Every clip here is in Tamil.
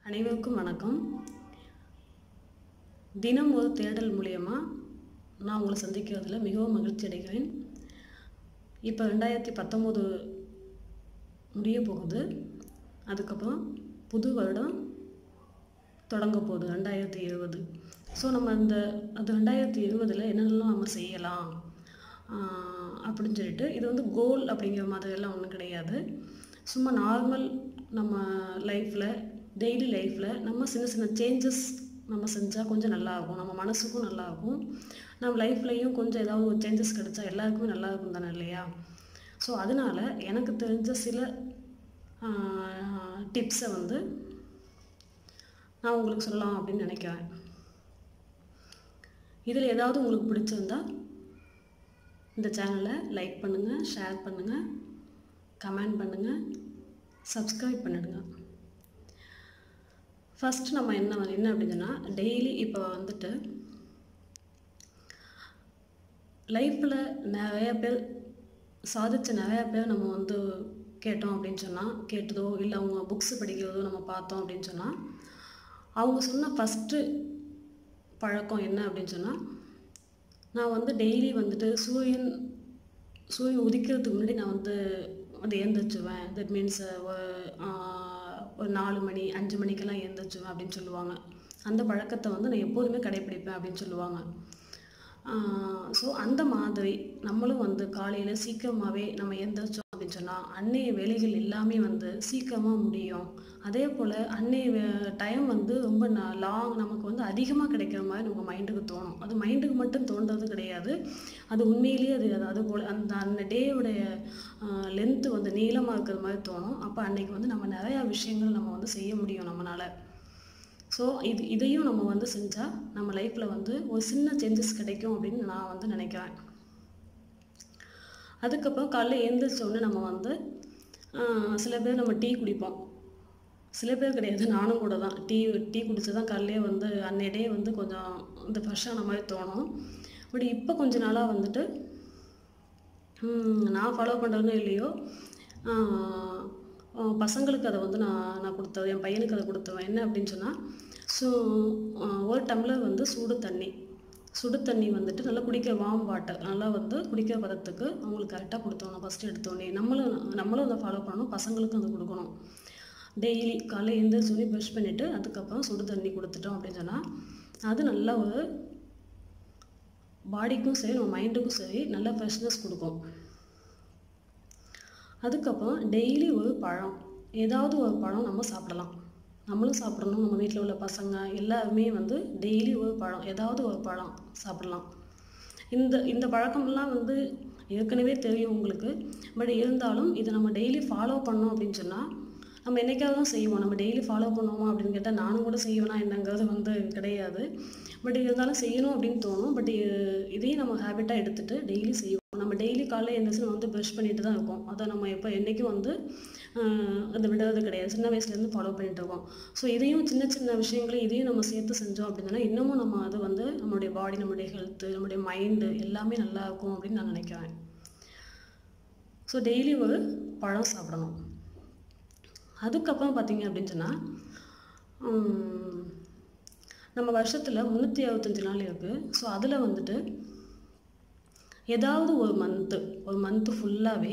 அனைவருக்கும் வணக்கம் தினம் ஒரு தேடல் மூலியமா நான் உங்களை சந்திக்கிறதுல மிகவும் மகிழ்ச்சி அடைகிறேன் இப்போ ரெண்டாயிரத்தி பத்தொம்போது முடிய போகுது அதுக்கப்புறம் புது வருடம் தொடங்க போகுது ரெண்டாயிரத்தி இருபது ஸோ நம்ம இந்த அது ரெண்டாயிரத்தி இருபதில் என்னென்னலாம் நம்ம செய்யலாம் ஆஹ் அப்படின்னு சொல்லிட்டு இது வந்து கோல் அப்படிங்கிற மாதிரியெல்லாம் ஒன்றும் கிடையாது சும்மா நார்மல் நம்ம லைஃப்பில் டெய்லி லைஃப்பில் நம்ம சின்ன சின்ன சேஞ்சஸ் நம்ம செஞ்சால் கொஞ்சம் நல்லாயிருக்கும் நம்ம மனசுக்கும் நல்லாயிருக்கும் நம்ம லைஃப்லேயும் கொஞ்சம் ஏதாவது ஒரு சேஞ்சஸ் கிடைச்சா எல்லாருக்குமே நல்லா இருக்கும் தானே இல்லையா ஸோ அதனால் எனக்கு தெரிஞ்ச சில டிப்ஸை வந்து நான் உங்களுக்கு சொல்லலாம் அப்படின்னு நினைக்கிறேன் இதில் ஏதாவது உங்களுக்கு பிடிச்சிருந்தா இந்த சேனலை லைக் பண்ணுங்கள் ஷேர் பண்ணுங்கள் கமெண்ட் பண்ணுங்கள் சப்ஸ்கிரைப் பண்ணிடுங்க ஃபஸ்ட் நம்ம என்ன என்ன அப்படின்னா டெய்லி இப்போ வந்துட்டு லைஃப்பில் நிறைய பேர் சாதித்த நிறைய பேர் நம்ம வந்து கேட்டோம் அப்படின்னு சொன்னால் கேட்டதோ இல்லை அவங்க புக்ஸ் படிக்கிறதோ நம்ம பார்த்தோம் அப்படின்னு சொன்னால் அவங்க சொன்ன ஃபஸ்ட்டு பழக்கம் என்ன அப்படின்னு சொன்னால் நான் வந்து டெய்லி வந்துட்டு சூரியன் சூரியன் உதிக்கிறதுக்கு முன்னாடி நான் வந்து வந்து எழுந்திரிச்சுவேன் தட் மீன்ஸ் ஒரு நாலு மணி அஞ்சு மணிக்கெல்லாம் எழுந்திரிச்சுவேன் அப்படின்னு சொல்லுவாங்க அந்த பழக்கத்தை வந்து நான் எப்போதுமே கடைப்பிடிப்பேன் அப்படின்னு சொல்லுவாங்க ஸோ அந்த மாதிரி நம்மளும் வந்து காலையில் சீக்கிரமாகவே நம்ம எழுந்திரிச்சோம் அப்படின்னு சொன்னால் அன்னைய வேலைகள் எல்லாமே வந்து சீக்கிரமாக முடியும் அதே போல் அன்னைய டைம் வந்து ரொம்ப லாங் நமக்கு வந்து அதிகமாக கிடைக்கிற மாதிரி நம்ம மைண்டுக்கு தோணும் அது மைண்டுக்கு மட்டும் தோன்றது கிடையாது அது உண்மையிலேயே அது அது அது போல் அந்த அந்த டேயோடைய லென்த்து வந்து நீளமாக இருக்கிற மாதிரி தோணும் அப்போ அன்னைக்கு வந்து நம்ம நிறையா விஷயங்கள் நம்ம வந்து செய்ய முடியும் நம்மளால் ஸோ இது இதையும் நம்ம வந்து செஞ்சால் நம்ம லைஃப்பில் வந்து ஒரு சின்ன சேஞ்சஸ் கிடைக்கும் அப்படின்னு நான் வந்து நினைக்கிறேன் அதுக்கப்புறம் காலைல எழுந்திரிச்சோடனே நம்ம வந்து சில பேர் நம்ம டீ குடிப்போம் சில பேர் கிடையாது நானும் கூட தான் டீ டீ குடிச்சு தான் காலையிலே வந்து அன்னைய டே வந்து கொஞ்சம் இந்த ஃப்ரெஷ்ஷான மாதிரி தோணும் பட் இப்போ கொஞ்ச நாளாக வந்துட்டு நான் ஃபாலோ பண்ணுறேனோ இல்லையோ பசங்களுக்கு அதை வந்து நான் நான் கொடுத்தது என் பையனுக்கு அதை கொடுத்துருவேன் என்ன அப்படின்னு சொன்னால் ஸோ ஒரு டம்ளர் வந்து சூடு தண்ணி சுடு தண்ணி வந்துட்டு நல்லா குடிக்க வார்ம் வாட்டர் நல்லா வந்து குடிக்கிற பதத்துக்கு அவங்களுக்கு கரெக்டாக கொடுத்தோணும் ஃபஸ்ட்டு எடுத்தோடனே நம்மளும் நம்மளும் அதை ஃபாலோ பண்ணணும் பசங்களுக்கும் அதை கொடுக்கணும் டெய்லி காலையில் எழுந்திரிச்சு சொல்லி ப்ரஷ் பண்ணிவிட்டு அதுக்கப்புறம் சுடு தண்ணி கொடுத்துட்டோம் அப்படின்னு சொன்னால் அது நல்லா ஒரு பாடிக்கும் சரி நம்ம மைண்டுக்கும் சரி நல்ல ஃப்ரெஷ்னஸ் கொடுக்கும் அதுக்கப்புறம் டெய்லி ஒரு பழம் ஏதாவது ஒரு பழம் நம்ம சாப்பிடலாம் நம்மளும் சாப்பிடணும் நம்ம வீட்டில் உள்ள பசங்க எல்லாருமே வந்து டெய்லி ஒரு பழம் ஏதாவது ஒரு பழம் சாப்பிடலாம் இந்த இந்த பழக்கமெல்லாம் வந்து ஏற்கனவே தெரியும் உங்களுக்கு பட் இருந்தாலும் இதை நம்ம டெய்லி ஃபாலோ பண்ணோம் அப்படின்னு சொன்னால் நம்ம என்றைக்காவது தான் செய்வோம் நம்ம டெய்லி ஃபாலோ பண்ணுவோமா அப்படின்னு கேட்டால் நானும் கூட செய்வேனா என்னங்கிறது வந்து கிடையாது பட் இருந்தாலும் செய்யணும் அப்படின்னு தோணும் பட் இதையும் நம்ம ஹேபிட்டாக எடுத்துகிட்டு டெய்லி செய்வோம் நம்ம டெய்லி காலையில் எழுந்திரிச்சு நம்ம வந்து ப்ரஷ் பண்ணிட்டு தான் இருக்கோம் அதை நம்ம எப்போ என்றைக்கும் வந்து அதை விடுறது கிடையாது சின்ன வயசுலேருந்து ஃபாலோ பண்ணிட்டு இருக்கோம் ஸோ இதையும் சின்ன சின்ன விஷயங்களை இதையும் நம்ம சேர்த்து செஞ்சோம் அப்படின்னா இன்னமும் நம்ம அது வந்து நம்மளுடைய பாடி நம்மளுடைய ஹெல்த்து நம்மளுடைய மைண்டு எல்லாமே நல்லா இருக்கும் அப்படின்னு நான் நினைக்கிறேன் ஸோ டெய்லி ஒரு பழம் சாப்பிடணும் அதுக்கப்புறம் பார்த்தீங்க அப்படின்னு சொன்னால் நம்ம வருஷத்தில் முந்நூற்றி அறுபத்தஞ்சு நாள் இருக்குது ஸோ அதில் வந்துட்டு ஏதாவது ஒரு மந்த்து ஒரு மந்த்து ஃபுல்லாகவே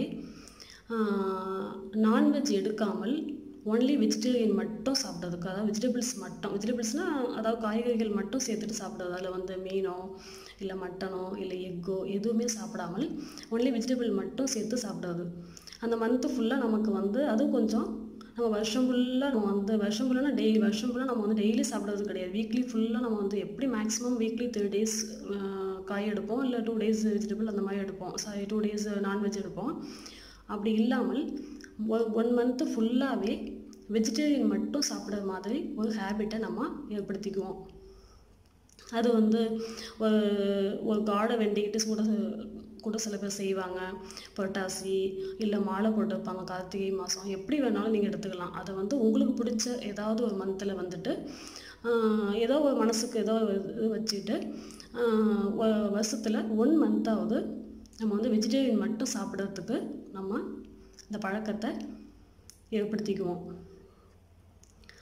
நான்வெஜ் எடுக்காமல் ஒன்லி வெஜிடேரியன் மட்டும் சாப்பிட்றதுக்கு அதாவது வெஜிடபிள்ஸ் மட்டும் வெஜிடபிள்ஸ்னால் அதாவது காய்கறிகள் மட்டும் சேர்த்துட்டு சாப்பிட்றது அதில் வந்து மீனோ இல்லை மட்டனோ இல்லை எக்கோ எதுவுமே சாப்பிடாமல் ஒன்லி வெஜிடபிள் மட்டும் சேர்த்து சாப்பிட்றது அந்த மந்த்து ஃபுல்லாக நமக்கு வந்து அது கொஞ்சம் நம்ம வருஷம் ஃபுல்லாக நம்ம வந்து வருஷம் ஃபுல்லாக டெய்லி வருஷம் ஃபுல்லாக நம்ம வந்து டெய்லி சாப்பிட்றது கிடையாது வீக்லி ஃபுல்லாக நம்ம வந்து எப்படி மேக்ஸிமம் வீக்லி த்ரீ டேஸ் காய் எடுப்போம் இல்லை டூ டேஸ் வெஜிடபிள் அந்த மாதிரி எடுப்போம் சாரி டூ டேஸ் நான்வெஜ் எடுப்போம் அப்படி இல்லாமல் ஒன் மந்த்து ஃபுல்லாகவே வெஜிடேரியன் மட்டும் சாப்பிட்ற மாதிரி ஒரு ஹேபிட்டை நம்ம ஏற்படுத்திக்குவோம் அது வந்து ஒரு ஒரு காடை வெண்டிக்கிட்டு கூட கூட சில பேர் செய்வாங்க புரட்டாசி இல்லை மாலை போட்டு வைப்பாங்க கார்த்திகை மாதம் எப்படி வேணாலும் நீங்கள் எடுத்துக்கலாம் அதை வந்து உங்களுக்கு பிடிச்ச ஏதாவது ஒரு மந்தில் வந்துட்டு ஏதோ ஒரு மனசுக்கு ஏதோ இது வச்சுட்டு வருஷத்தில் ஒன் மந்த்தாவது நம்ம வந்து வெஜிடேரியன் மட்டும் சாப்பிட்றதுக்கு நம்ம இந்த பழக்கத்தை ஏற்படுத்திக்குவோம்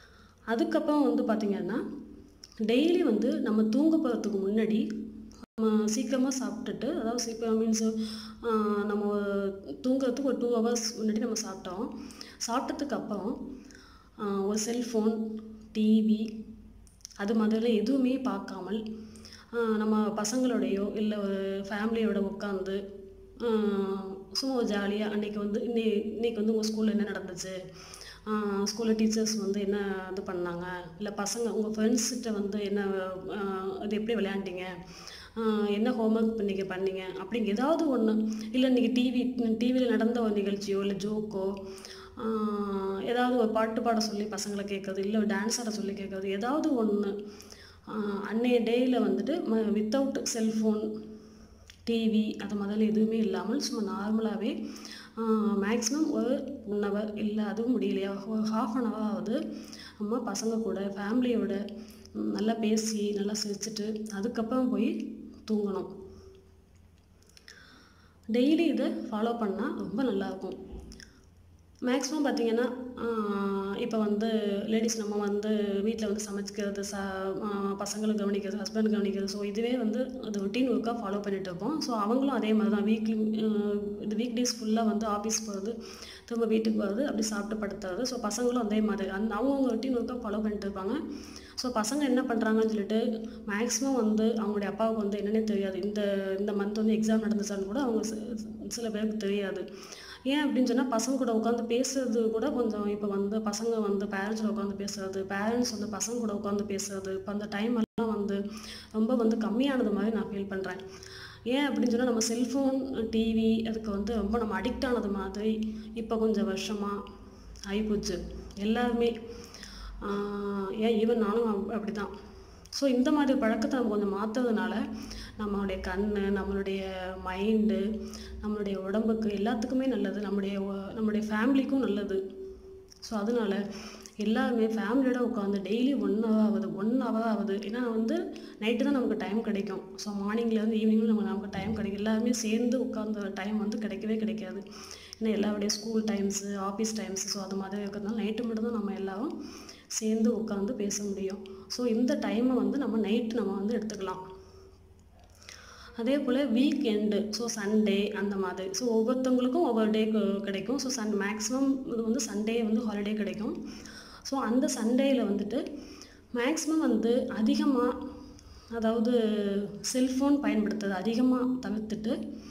அதுக்கப்புறம் வந்து பார்த்திங்கன்னா டெய்லி வந்து நம்ம தூங்க போகிறதுக்கு முன்னாடி நம்ம சீக்கிரமாக சாப்பிட்டுட்டு அதாவது சீக்கிரம் மீன்ஸ் நம்ம தூங்குறதுக்கு ஒரு டூ ஹவர்ஸ் முன்னாடி நம்ம சாப்பிட்டோம் சாப்பிட்டதுக்கு அப்புறம் ஆஹ், ஒரு செல்ஃபோன் டிவி அது மாதிரிலாம் எதுவுமே பார்க்காமல் ஆஹ், நம்ம பசங்களோடையோ இல்லை ஒரு ஃபேமிலியோட உட்காந்து சும்மா ஒரு ஜாலியாக அன்னைக்கு வந்து இன்னை இன்னைக்கு வந்து உங்கள் ஸ்கூலில் என்ன நடந்துச்சு ஸ்கூலில் டீச்சர்ஸ் வந்து என்ன இது பண்ணாங்க இல்லை பசங்க உங்கள் ஃப்ரெண்ட்ஸ்கிட்ட வந்து என்ன ஆஹ், அது எப்படி விளையாண்டீங்க ஆஹ், என்ன ஹோம்ஒர்க் இன்னைக்கு பண்ணீங்க அப்படிங்க ஏதாவது ஒன்று இல்லை இன்றைக்கி டிவி டிவியில் நடந்த ஒரு நிகழ்ச்சியோ இல்லை ஜோக்கோ ஏதாவது ஒரு பாட்டு பாட சொல்லி பசங்களை கேட்குறது இல்லை டான்ஸ் ஆட சொல்லி கேட்குறது ஏதாவது ஒன்று அன்னைய டேயில் வந்துட்டு வித்தவுட் செல்ஃபோன் டிவி அது முதல்ல எதுவுமே இல்லாமல் சும்மா நார்மலாகவே மேக்ஸிமம் ஒரு ஒன் ஹவர் இல்லை அதுவும் முடியலையா ஒரு ஹாஃப் அன் ஹவர் ஆகுது நம்ம பசங்க கூட ஃபேமிலியோட ம், நல்லா பேசி நல்லா சிரிச்சிட்டு அதுக்கப்புறம் போய் தூங்கணும் டெய்லி இதை ஃபாலோ பண்ணால் ரொம்ப நல்லாயிருக்கும் மேக்ஸிமம் பார்த்தீங்கன்னா இப்போ வந்து லேடிஸ் நம்ம வந்து வீட்டில் வந்து சமைச்சிக்கிறது ச ஆஹ் பசங்களை கவனிக்கிறது ஹஸ்பண்ட் கவனிக்கிறது ஸோ இதுவே வந்து அது ரொட்டீன் ஒர்க்காக ஃபாலோ பண்ணிட்டு இருப்போம் ஸோ அவங்களும் அதே மாதிரி தான் வீக்லி இந்த வீக் டேஸ் ஃபுல்லாக வந்து ஆஃபீஸ் போகிறது திரும்ப வீட்டுக்கு வர்றது அப்படி சாப்பிட்டு படுத்துறது ஸோ பசங்களும் அதே மாதிரி அந்த அவங்கவுங்க ரொட்டீன் ஒர்க்காக ஃபாலோ பண்ணிட்டு இருப்பாங்க ஸோ பசங்க என்ன பண்ணுறாங்கன்னு சொல்லிட்டு மேக்ஸிமம் வந்து அவங்களுடைய அப்பாவுக்கு வந்து என்னன்னே தெரியாது இந்த இந்த மந்த் வந்து எக்ஸாம் நடந்துச்சான்னு கூட அவங்க சி- சில பேருக்கு தெரியாது ஏன் அப்படின்னு சொன்னால் பசங்க கூட உட்காந்து பேசுறது கூட கொஞ்சம் இப்போ வந்து பசங்க வந்து பேரண்ட்ஸில் உட்காந்து பேசுறது பேரண்ட்ஸ் வந்து பசங்க கூட உட்காந்து பேசுறது இப்போ அந்த டைம் எல்லாம் வந்து ரொம்ப வந்து கம்மியானது மாதிரி நான் ஃபீல் பண்ணுறேன் ஏன் அப்படின்னு சொன்னால் நம்ம செல்ஃபோன் டிவி அதுக்கு வந்து ரொம்ப நம்ம அடிக்ட் ஆனது மாதிரி இப்போ கொஞ்சம் வருஷமாக ஆகிப்போச்சு எல்லாருமே ஆஹ் ஏன் ஈவன் நானும் அப்- அப்படிதான் ஸோ இந்த மாதிரி பழக்கத்தை நம்ம கொஞ்சம் மாற்றுறதுனால நம்மளுடைய கண் நம்மளுடைய மைண்டு நம்மளுடைய உடம்புக்கு எல்லாத்துக்குமே நல்லது நம்முடைய ஒ- நம்முடைய ஃபேமிலிக்கும் நல்லது ஸோ அதனால எல்லாருமே ஃபேமிலியோட உட்காந்து டெய்லி ஒன் ஹவர் ஆகுது ஒன் ஹவர் ஆகுது ஏன்னா வந்து நைட்டு தான் நமக்கு டைம் கிடைக்கும் ஸோ மார்னிங்லேருந்து ஈவினிங்கும் நம்ம நமக்கு டைம் கிடைக்கும் எல்லாருமே சேர்ந்து உட்காந்த டைம் வந்து கிடைக்கவே கிடைக்காது ஏன்னா எல்லாருடைய school times office times so அது மாதிரி இருக்கிறதுனால நைட்டு மட்டும் தான் நம்ம எல்லாரும் சேர்ந்து உட்காந்து பேச முடியும் ஸோ இந்த டைமை வந்து நம்ம நைட்டு நம்ம வந்து எடுத்துக்கலாம் அதே போல் வீக் எண்டு ஸோ சண்டே அந்த மாதிரி ஸோ ஒவ்வொருத்தவங்களுக்கும் ஒவ்வொரு டே கிடைக்கும் ஸோ சன் மேக்ஸிமம் இது வந்து சண்டே வந்து ஹாலிடே கிடைக்கும் ஸோ அந்த சண்டேயில் வந்துட்டு மேக்ஸிமம் வந்து அதிகமாக அதாவது செல்ஃபோன் பயன்படுத்துறது அதிகமாக தவிர்த்துட்டு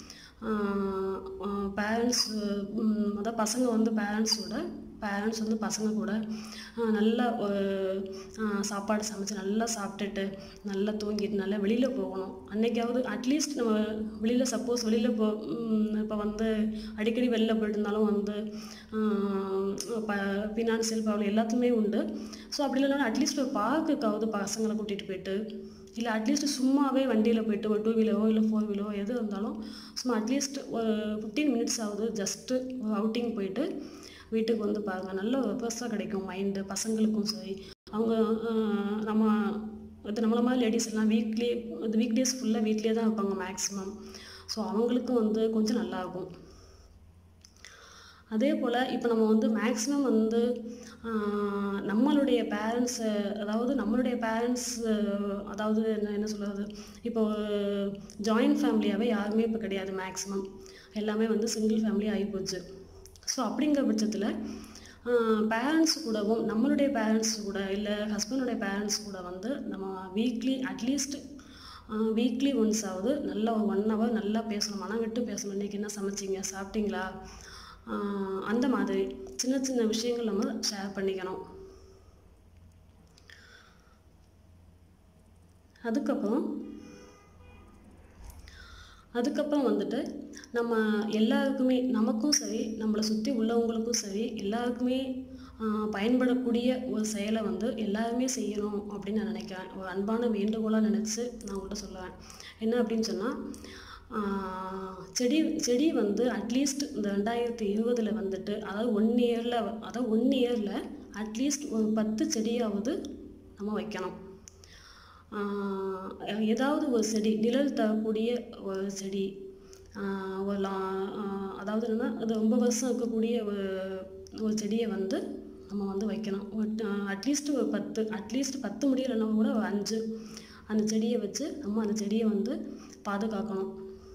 பேரண்ட்ஸ் அதாவது பசங்க வந்து பேரண்ட்ஸோட பேரண்ட்ஸ் வந்து பசங்க கூட ஆஹ் நல்லா ஒரு ஆஹ் சாப்பாடு சமைச்சு நல்லா சாப்பிட்டுட்டு நல்லா தூங்கிட்டு நல்லா வெளியில் போகணும் அன்னைக்காவது அட்லீஸ்ட் நம்ம வெளியில் சப்போஸ் வெளியில் போ இப்போ வந்து அடிக்கடி வெளில போயிட்டு இருந்தாலும் வந்து ப ஃபினான்சியல் ப்ராப்ளம் எல்லாத்துமே உண்டு ஸோ அப்படி இல்லைனாலும் அட்லீஸ்ட் ஒரு பார்க்குக்காவது பசங்களை கூட்டிகிட்டு போயிட்டு இல்லை அட்லீஸ்ட் சும்மாவே வண்டியில் போயிட்டு ஒரு டூ வீலரோ இல்லை ஃபோர் வீலரோ எது இருந்தாலும் சும்மா அட்லீஸ்ட் ஒரு ஃபிஃப்டீன் மினிட்ஸ் ஆகுது ஜஸ்ட்டு ஒரு அவுட்டிங் போயிட்டு வீட்டுக்கு வந்து பாருங்கள் நல்ல ஒரு ரெஃப்ரெஷ்ஷாக கிடைக்கும் மைண்டு பசங்களுக்கும் சரி அவங்க ஆஹ், நம்ம இது நம்மள மாதிரி லேடிஸ் எல்லாம் வீக்லி இது வீக் டேஸ் ஃபுல்லாக வீட்லேயே தான் இருப்பாங்க மேக்ஸிமம் ஸோ அவங்களுக்கும் வந்து கொஞ்சம் நல்லாயிருக்கும் அதே போல் இப்போ நம்ம வந்து மேக்ஸிமம் வந்து ஆஹ், நம்மளுடைய பேரண்ட்ஸு அதாவது நம்மளுடைய பேரண்ட்ஸ் அதாவது என்ன என்ன சொல்கிறது இப்போ ஜாயிண்ட் ஃபேமிலியாகவே யாருமே இப்போ கிடையாது மேக்ஸிமம் எல்லாமே வந்து சிங்கிள் ஃபேமிலி ஆகிப்போச்சு ஸோ அப்படிங்கிற பட்சத்தில் பேரண்ட்ஸ் கூடவும் நம்மளுடைய பேரண்ட்ஸ் கூட இல்லை ஹஸ்பண்டோடைய பேரண்ட்ஸ் கூட வந்து நம்ம வீக்லி அட்லீஸ்ட் வீக்லி ஒன்ஸ் ஆகுது நல்லா ஒரு ஒன் ஹவர் நல்லா பேசணும் மனம் விட்டு பேசணும் இன்றைக்கி என்ன சமைச்சிங்க சாப்பிட்டீங்களா ஆஹ் அந்த மாதிரி சின்ன சின்ன விஷயங்கள் நம்ம ஷேர் பண்ணிக்கணும் அதுக்கப்புறம் அதுக்கப்புறம் வந்துட்டு நம்ம எல்லாருக்குமே நமக்கும் சரி நம்மளை சுற்றி உள்ளவங்களுக்கும் சரி எல்லாருக்குமே ஆஹ் பயன்படக்கூடிய ஒரு செயலை வந்து எல்லாருமே செய்யணும் அப்படின்னு நான் நினைக்கிறேன் ஒரு அன்பான வேண்டுகோளாக நினச்சி நான் உங்கள்கிட்ட சொல்லுவேன் என்ன அப்படின்னு சொன்னால் செடி செடி வந்து அட்லீஸ்ட் இந்த ரெண்டாயிரத்தி இருபதில் வந்துட்டு அதாவது ஒன் இயரில் அதாவது ஒன் இயரில் அட்லீஸ்ட் ஒரு பத்து செடியாவது நம்ம வைக்கணும் ஆஹ் ஏதாவது ஒரு செடி நிழல் தரக்கூடிய ஒரு செடி ஆஹ் ஒரு லா ஆஹ் அதாவது என்னன்னா அது ரொம்ப வருஷம் இருக்கக்கூடிய ஒரு ஒரு செடியை வந்து நம்ம வந்து வைக்கணும் அட்லீஸ்ட் ஒரு பத்து அட்லீஸ்ட் பத்து முடியலைன்னா கூட ஒரு அஞ்சு அந்த செடியை வச்சு நம்ம அந்த செடியை வந்து பாதுகாக்கணும்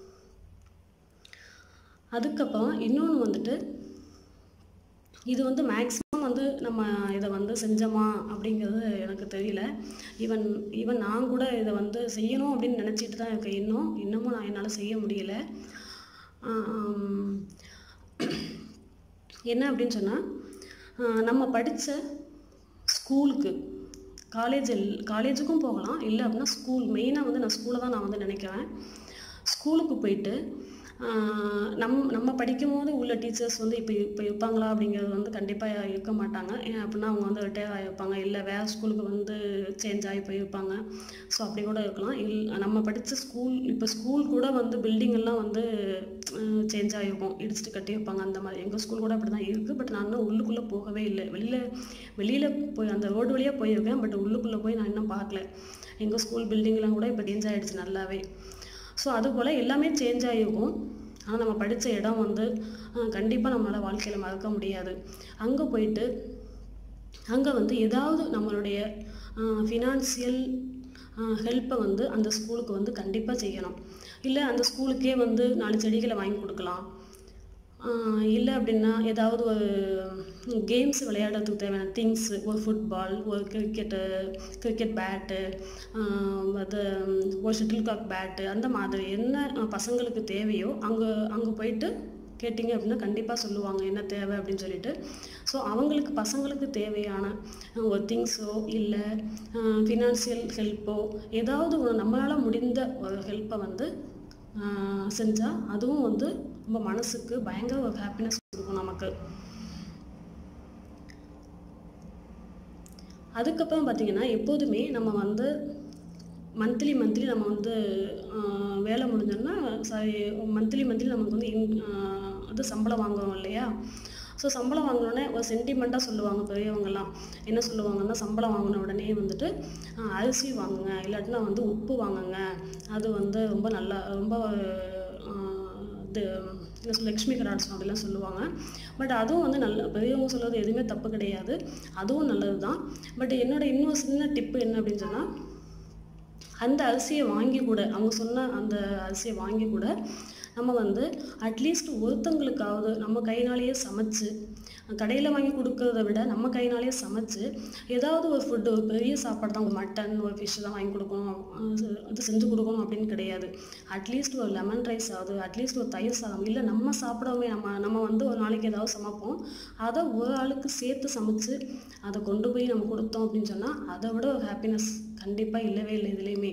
அதுக்கப்புறம் இன்னொன்று வந்துட்டு இது வந்து மேக்ஸிமம் வந்து நம்ம இதை வந்து செஞ்சோமா அப்படிங்கிறது எனக்கு தெரியல ஈவன் ஈவன் நான் கூட இதை வந்து செய்யணும் அப்படின்னு நினச்சிட்டு தான் இருக்கேன் இன்னும் இன்னமும் நான் என்னால் செய்ய முடியல ஆம், என்ன அப்படின்னு சொன்னால் நம்ம படித்த ஸ்கூலுக்கு காலேஜ் காலேஜுக்கும் போகலாம் இல்லை அப்படின்னா ஸ்கூல் மெயினாக வந்து நான் ஸ்கூலை தான் நான் வந்து நினைக்கிறேன் ஸ்கூலுக்கு போயிட்டு ஆஹ் நம் நம்ம படிக்கும் போது உள்ள டீச்சர்ஸ் வந்து இப்போ இப்போ இருப்பாங்களா அப்படிங்கிறது வந்து கண்டிப்பாக இருக்க மாட்டாங்க ஏன் அப்படின்னா அவங்க வந்து ரிட்டையர் ஆகிருப்பாங்க இல்லை வேறு ஸ்கூலுக்கு வந்து சேஞ்ச் ஆகி போயிருப்பாங்க ஸோ அப்படி கூட இருக்கலாம் இல் நம்ம படித்த ஸ்கூல் இப்போ ஸ்கூல் கூட வந்து பில்டிங் எல்லாம் வந்து சேஞ்ச் ஆகிருக்கும் இடிச்சிட்டு கட்டி வைப்பாங்க அந்த மாதிரி எங்கள் ஸ்கூல் கூட அப்படி தான் இருக்குது பட் நான் இன்னும் உள்ளுக்குள்ளே போகவே இல்லை வெளியில் வெளியில் போய் அந்த ரோடு வழியாக போயிருக்கேன் பட் உள்ளுக்குள்ளே போய் நான் இன்னும் பார்க்கல எங்கள் ஸ்கூல் பில்டிங்லாம் கூட இப்போ சேஞ்ச் ஆகிடுச்சு நல்லாவே ஸோ அதுபோல் எல்லாமே சேஞ்ச் ஆகிருக்கும் ஆனால் நம்ம படித்த இடம் வந்து கண்டிப்பாக நம்மளால் வாழ்க்கையில் மறக்க முடியாது அங்கே போயிட்டு அங்கே வந்து ஏதாவது நம்மளுடைய ஃபினான்சியல் ஹெல்ப்பை வந்து அந்த ஸ்கூலுக்கு வந்து கண்டிப்பாக செய்யணும் இல்லை அந்த ஸ்கூலுக்கே வந்து நாலு செடிகளை வாங்கி கொடுக்கலாம் இல்லை அப்படின்னா ஏதாவது ஒரு கேம்ஸ் விளையாடுறதுக்கு தேவையான திங்ஸு ஒரு ஃபுட்பால் ஒரு கிரிக்கெட்டு கிரிக்கெட் பேட்டு அது ஒரு ஷட்டில்காக் பேட்டு அந்த மாதிரி என்ன பசங்களுக்கு தேவையோ அங்கே அங்கே போயிட்டு கேட்டிங்க அப்படின்னா கண்டிப்பாக சொல்லுவாங்க என்ன தேவை அப்படின்னு சொல்லிட்டு ஸோ அவங்களுக்கு பசங்களுக்கு தேவையான ஒரு திங்ஸோ இல்லை ஃபினான்சியல் ஹெல்ப்போ ஏதாவது ஒரு நம்மளால் முடிந்த ஒரு ஹெல்ப்பை வந்து செஞ்சால் அதுவும் வந்து ரொம்ப மனசுக்கு பயங்கர ஒரு ஹாப்பினஸ் கொடுக்கும் நமக்கு அதுக்கப்புறம் பார்த்திங்கன்னா எப்போதுமே நம்ம வந்து மந்த்லி மந்த்லி நம்ம வந்து வேலை முடிஞ்சோன்னா சாரி மந்த்லி மந்த்லி நமக்கு வந்து இன் இது சம்பளம் வாங்குறோம் இல்லையா ஸோ சம்பளம் வாங்கினோடனே ஒரு சென்டிமெண்ட்டாக சொல்லுவாங்க பெரியவங்கெல்லாம் என்ன சொல்லுவாங்கன்னா சம்பளம் வாங்கின உடனே வந்துட்டு அரிசி வாங்குங்க இல்லாட்டினா வந்து உப்பு வாங்குங்க அது வந்து ரொம்ப நல்லா ரொம்ப இது என்ன சொல்ல லக்ஷ்மி கடாட்சம் அப்படிலாம் சொல்லுவாங்க பட் அதுவும் வந்து நல்ல பெரியவங்க சொல்கிறது எதுவுமே தப்பு கிடையாது அதுவும் நல்லது தான் பட் என்னோட இன்னொரு சின்ன டிப்பு என்ன அப்படின்னு சொன்னால் அந்த அரிசியை வாங்கி கூட அவங்க சொன்ன அந்த அரிசியை வாங்கி கூட நம்ம வந்து அட்லீஸ்ட் ஒருத்தங்களுக்காவது நம்ம கைனாலேயே சமைச்சு கடையில் வாங்கி கொடுக்கறத விட நம்ம கைனாலேயே சமைச்சு ஏதாவது ஒரு ஃபுட்டு ஒரு பெரிய சாப்பாடு தான் ஒரு மட்டன் ஒரு ஃபிஷ் தான் வாங்கி கொடுக்கணும் அது செஞ்சு கொடுக்கணும் அப்படின்னு கிடையாது அட்லீஸ்ட் ஒரு லெமன் ரைஸ் ஆகுது அட்லீஸ்ட் ஒரு தயிர் சாதம் இல்லை நம்ம சாப்பிடவே நம்ம நம்ம வந்து ஒரு நாளைக்கு ஏதாவது சமைப்போம் அதை ஒரு ஆளுக்கு சேர்த்து சமைச்சு அதை கொண்டு போய் நம்ம கொடுத்தோம் அப்படின்னு சொன்னால் அதை விட ஒரு ஹாப்பினஸ் கண்டிப்பாக இல்லவே இல்லை இதுலேயுமே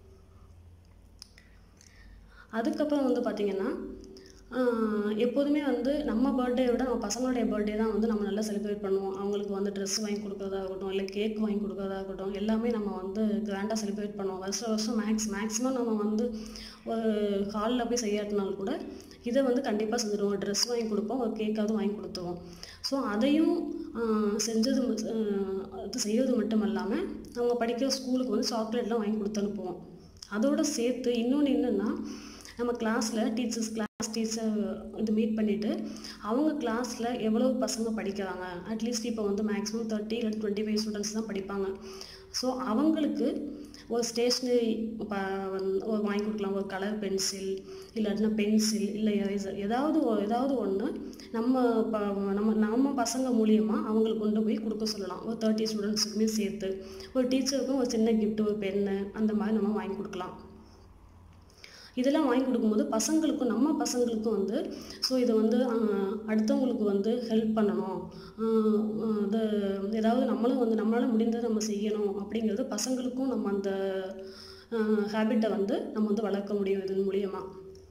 அதுக்கப்புறம் வந்து பார்த்திங்கன்னா எப்போதுமே வந்து நம்ம பர்த்டே விட நம்ம பசங்களுடைய பர்த்டே தான் வந்து நம்ம நல்லா செலிப்ரேட் பண்ணுவோம் அவங்களுக்கு வந்து ட்ரெஸ் வாங்கி கொடுக்குறதா இருக்கட்டும் இல்லை கேக் வாங்கி கொடுக்குறதா இருக்கட்டும் எல்லாமே நம்ம வந்து கிராண்டாக செலிப்ரேட் பண்ணுவோம் வருஷம் வருஷம் மேக்ஸ் மேக்ஸிமம் நம்ம வந்து ஒரு ஹாலில் போய் செய்யாட்டினாலும் கூட இதை வந்து கண்டிப்பாக செஞ்சுடுவோம் ட்ரெஸ் வாங்கி கொடுப்போம் ஒரு கேக்காவது வாங்கி கொடுத்துருவோம் ஸோ அதையும் செஞ்சது அது செய்கிறது மட்டும் இல்லாமல் அவங்க படிக்கிற ஸ்கூலுக்கு வந்து சாக்லேட்லாம் வாங்கி கொடுத்து அனுப்புவோம் அதோடு சேர்த்து இன்னொன்று என்னென்னா நம்ம கிளாஸில் டீச்சர்ஸ் கிளாஸ் டீச்சர் இது மீட் பண்ணிவிட்டு அவங்க கிளாஸில் எவ்வளோ பசங்க படிக்கிறாங்க அட்லீஸ்ட் இப்போ வந்து மேக்ஸிமம் தேர்ட்டி இல்லை டுவெண்ட்டி ஃபைவ் ஸ்டூடெண்ட்ஸ் தான் படிப்பாங்க ஸோ அவங்களுக்கு ஒரு ஸ்டேஷ்னரி ஒரு வாங்கி கொடுக்கலாம் ஒரு கலர் பென்சில் இல்லாட்டினா பென்சில் இல்லை எரேசர் ஏதாவது ஏதாவது ஒன்று நம்ம ப நம்ம நம்ம பசங்க மூலியமாக அவங்களுக்கு கொண்டு போய் கொடுக்க சொல்லலாம் ஒரு தேர்ட்டி ஸ்டூடெண்ட்ஸுக்குமே சேர்த்து ஒரு டீச்சருக்கும் ஒரு சின்ன கிஃப்ட் ஒரு பென்னு அந்த மாதிரி நம்ம வாங்கி கொடுக்கலாம் இதெல்லாம் வாங்கி கொடுக்கும்போது பசங்களுக்கும் நம்ம பசங்களுக்கும் வந்து ஸோ இதை வந்து அடுத்தவங்களுக்கு வந்து ஹெல்ப் பண்ணணும் அது ஏதாவது நம்மளும் வந்து நம்மளால் முடிந்ததை நம்ம செய்யணும் அப்படிங்கிறது பசங்களுக்கும் நம்ம அந்த ஹேபிட்டை வந்து நம்ம வந்து வளர்க்க முடியும் இதன் மூலியமாக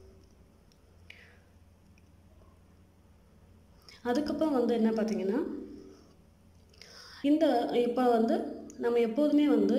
அதுக்கப்புறம் வந்து என்ன பார்த்தீங்கன்னா இந்த இப்போ வந்து நம்ம எப்போதுமே வந்து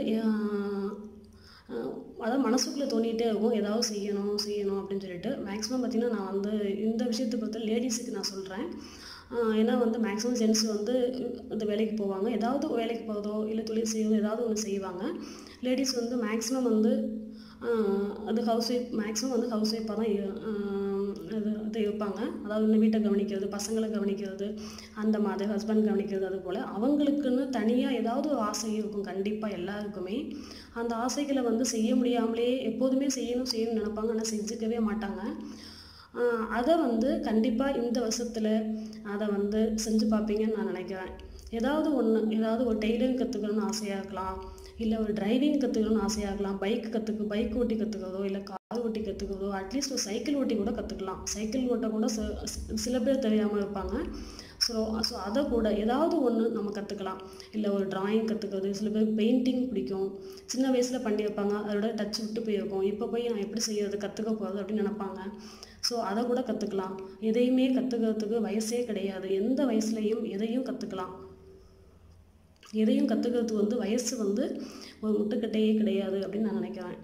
அதாவது மனசுக்குள்ளே தோண்டிகிட்டே இருக்கும் ஏதாவது செய்யணும் செய்யணும் அப்படின்னு சொல்லிட்டு மேக்ஸிமம் பார்த்திங்கன்னா நான் வந்து இந்த விஷயத்தை பொறுத்த லேடிஸுக்கு நான் சொல்கிறேன் ஏன்னா வந்து மேக்ஸிமம் ஜென்ஸ் வந்து இந்த வேலைக்கு போவாங்க ஏதாவது வேலைக்கு போகிறதோ இல்லை தொழில் செய்யறதோ ஏதாவது ஒன்று செய்வாங்க லேடிஸ் வந்து மேக்ஸிமம் வந்து ஆஹ் அது ஹவுஸ் ஒய்ஃப் மேக்ஸிமம் வந்து ஹவுஸ் ஒய்ஃபாக தான் இரு- ஆஹ் அது அது இருப்பாங்க அதாவது இந்த வீட்டை கவனிக்கிறது பசங்களை கவனிக்கிறது அந்த மாதிரி ஹஸ்பண்ட் கவனிக்கிறது அது போல் அவங்களுக்குன்னு தனியாக ஏதாவது ஒரு ஆசை இருக்கும் கண்டிப்பாக எல்லாருக்குமே அந்த ஆசைகளை வந்து செய்ய முடியாமலே எப்போதுமே செய்யணும் செய்யணும்னு நினைப்பாங்க ஆனால் செஞ்சுக்கவே மாட்டாங்க ஆஹ் அதை வந்து கண்டிப்பாக இந்த வருஷத்தில் அதை வந்து செஞ்சு பார்ப்பீங்கன்னு நான் நினைக்கிறேன் ஏதாவது ஒன்று ஏதாவது ஒரு டெய்லரிங் கற்றுக்கணும்னு ஆசையாக இருக்கலாம் இல்லை ஒரு டிரைவிங் கற்றுக்கணும்னு ஆசையாக இருக்கலாம் பைக் கற்றுக்கு பைக் ஓட்டி கற்றுக்கிறதோ இல்லை கார் ஓட்டி கற்றுக்கிறதோ அட்லீஸ்ட் ஒரு சைக்கிள் ஓட்டி கூட கற்றுக்கலாம் சைக்கிள் ஓட்ட கூட சி- சி- சில பேர் தெரியாமல் இருப்பாங்க ஸோ ஸோ அதை கூட ஏதாவது ஒன்று நம்ம கற்றுக்கலாம் இல்லை ஒரு டிராயிங் கற்றுக்கிறது சில பேர் பெயிண்டிங் பிடிக்கும் சின்ன வயசில் பண்ணியிருப்பாங்க அதோட டச் விட்டு போயிருக்கும் இப்போ போய் நான் எப்படி செய்யறது கற்றுக்க போகிறது அப்படின்னு நினைப்பாங்க ஸோ அதை கூட கற்றுக்கலாம் எதையுமே கற்றுக்கிறதுக்கு வயசே கிடையாது எந்த வயசுலையும் எதையும் கற்றுக்கலாம் எதையும் கற்றுக்கிறதுக்கு வந்து வயசு வந்து ஒரு முட்டுக்கட்டையே கிடையாது அப்படின்னு நான் நினைக்கிறேன்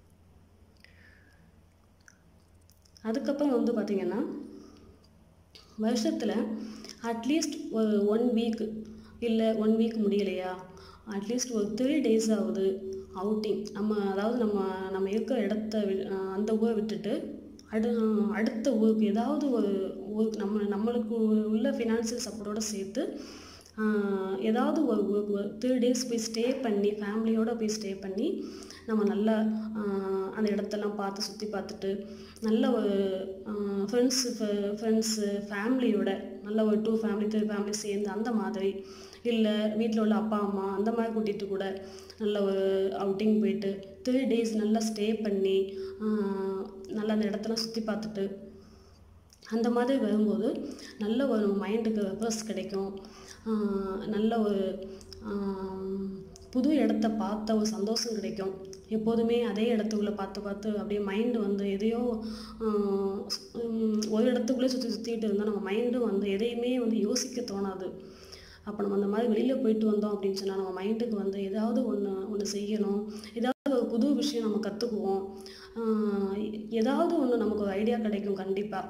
அதுக்கப்புறம் வந்து பார்த்திங்கன்னா வருஷத்தில் அட்லீஸ்ட் ஒரு ஒன் வீக் இல்லை ஒன் வீக் முடியலையா அட்லீஸ்ட் ஒரு த்ரீ டேஸ் ஆகுது அவுட்டிங் நம்ம அதாவது நம்ம நம்ம இருக்கிற இடத்த வி- அஹ் அந்த ஊரை விட்டுட்டு அடு அடுத்த ஊருக்கு ஏதாவது ஒரு ஊருக்கு நம்ம நம்மளுக்கு உள்ள ஃபினான்சியல் சப்போர்ட்டோட சேர்த்து ஆஹ் ஏதாவது ஒரு ஊருக்கு த்ரீ டேஸ் போய் ஸ்டே பண்ணி ஃபேமிலியோடு போய் ஸ்டே பண்ணி நம்ம நல்லா ஆஹ் அந்த இடத்தெல்லாம் பார்த்து சுற்றி பார்த்துட்டு நல்ல ஒரு ஃப்ரெண்ட்ஸு ஃப்ரெண்ட்ஸு ஃபேமிலியோட நல்ல ஒரு டூ ஃபேமிலி த்ரீ ஃபேமிலி சேர்ந்து அந்த மாதிரி இல்லை வீட்டில் உள்ள அப்பா அம்மா அந்த மாதிரி கூட்டிகிட்டு கூட நல்ல ஒரு அவுட்டிங் போயிட்டு த்ரீ டேஸ் நல்லா ஸ்டே பண்ணி ஆஹ் நல்லா அந்த இடத்தெல்லாம் சுற்றி பார்த்துட்டு அந்த மாதிரி வரும்போது நல்ல ஒரு மைண்டுக்கு ரெஃப்ரெஷ் கிடைக்கும் ஆஹ் நல்ல ஒரு ஆம், புது இடத்த பார்த்த ஒரு சந்தோஷம் கிடைக்கும் எப்போதுமே அதே இடத்துக்குள்ளே பார்த்து பார்த்து அப்படியே மைண்டு வந்து எதையோ ஆஹ் உம், ஒரு இடத்துக்குள்ளே சுற்றி சுற்றிட்டு இருந்தால் நம்ம மைண்டும் வந்து எதையுமே வந்து யோசிக்க தோணாது அப்போ நம்ம அந்த மாதிரி வெளியில் போயிட்டு வந்தோம் அப்படின்னு சொன்னால் நம்ம மைண்டுக்கு வந்து ஏதாவது ஒன்று ஒன்று செய்யணும் ஏதாவது ஒரு புது விஷயம் நம்ம கற்றுக்குவோம் ஏதாவது ஒன்று நமக்கு ஒரு ஐடியா கிடைக்கும் கண்டிப்பாக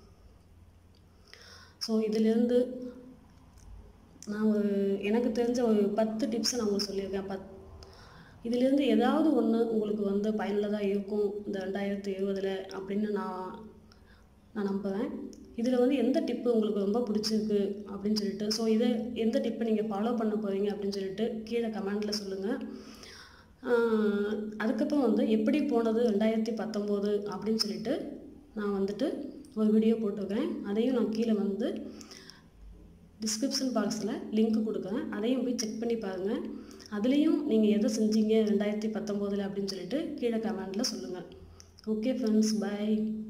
ஸோ இதிலேருந்து நான் ஒரு எனக்கு தெரிஞ்ச ஒரு பத்து டிப்ஸ் நான் உங்களுக்கு சொல்லியிருக்கேன் பத் இதிலேருந்து ஏதாவது ஒன்று உங்களுக்கு வந்து பயனுள்ளதாக இருக்கும் இந்த ரெண்டாயிரத்தி இருபதில் அப்படின்னு நான் நான் நம்புகிறேன் இதில் வந்து எந்த டிப்பு உங்களுக்கு ரொம்ப பிடிச்சிருக்கு அப்படின்னு சொல்லிட்டு ஸோ இதை எந்த டிப்பை நீங்கள் ஃபாலோ பண்ண போகிறீங்க அப்படின்னு சொல்லிட்டு கீழே கமெண்டில் சொல்லுங்கள் அதுக்கப்புறம் வந்து எப்படி போனது ரெண்டாயிரத்தி பத்தொம்போது அப்படின்னு சொல்லிட்டு நான் வந்துட்டு ஒரு வீடியோ போட்டிருக்கேன் அதையும் நான் கீழே வந்து டிஸ்கிரிப்ஷன் பாக்ஸில் லிங்க் கொடுக்குறேன் அதையும் போய் செக் பண்ணி பாருங்கள் அதுலேயும் நீங்கள் எதை செஞ்சீங்க ரெண்டாயிரத்தி பத்தொம்போதில் அப்படின்னு சொல்லிட்டு கீழே கமெண்டில் சொல்லுங்கள் ஓகே ஃப்ரெண்ட்ஸ் பை